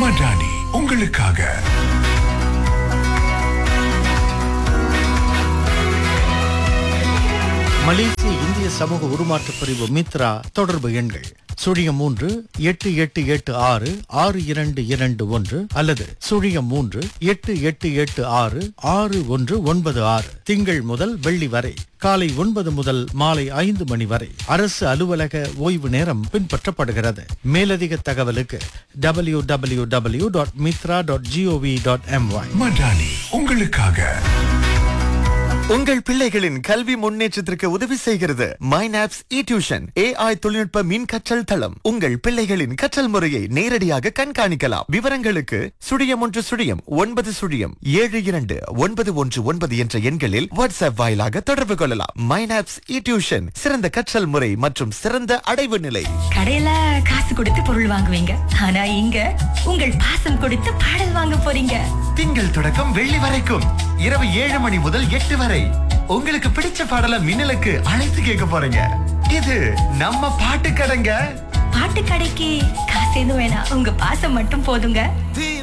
மடானி உங்களுக்காக மலேசிய இந்திய சமூக உருமாற்ற பிரிவு மித்ரா தொடர்பு எண்கள் சுழியம் மூன்று எட்டு எட்டு எட்டு ஆறு ஆறு இரண்டு இரண்டு ஒன்று அல்லது சுழியம் மூன்று எட்டு எட்டு எட்டு ஆறு ஆறு ஒன்று ஒன்பது ஆறு திங்கள் முதல் வெள்ளி வரை காலை ஒன்பது முதல் மாலை ஐந்து மணி வரை அரசு அலுவலக ஓய்வு நேரம் பின்பற்றப்படுகிறது மேலதிக தகவலுக்கு W W W dot Mitra dot gov dot MY Madani உங்களுக்காக உங்கள் பிள்ளைகளின் கல்வி முன்னேற்றத்திற்கு உதவி செய்கிறது மைனாப்ஸ் இ டியூஷன் ஏஐ தொழில்நுட்ப மின் கற்றல் தளம் உங்கள் பிள்ளைகளின் கற்றல் முறையை நேரடியாக கண்காணிக்கலாம் விவரங்களுக்கு சுழியம் ஒன்று சுழியம் ஒன்பது சுழியம் ஏழு இரண்டு ஒன்பது ஒன்று ஒன்பது என்ற எண்களில் வாட்ஸ்அப் வாயிலாக தொடர்பு கொள்ளலாம் மைனாப்ஸ் இ டியூஷன் சிறந்த கற்றல் முறை மற்றும் சிறந்த அடைவு நிலை கடையில காசு கொடுத்து பொருள் வாங்குவீங்க ஆனா இங்க உங்கள் பாசம் கொடுத்து பாடல் வாங்க போறீங்க திங்கள் தொடக்கம் வெள்ளி வரைக்கும் இரவு ஏழு மணி முதல் எட்டு வரை உங்களுக்கு பிடிச்ச பாடல மின்னலுக்கு அழைத்து கேட்க போறீங்க இது நம்ம பாட்டு கடைங்க பாட்டு கடைக்கு காசு எதுவும் வேணாம் உங்க பாசம் மட்டும் போதுங்க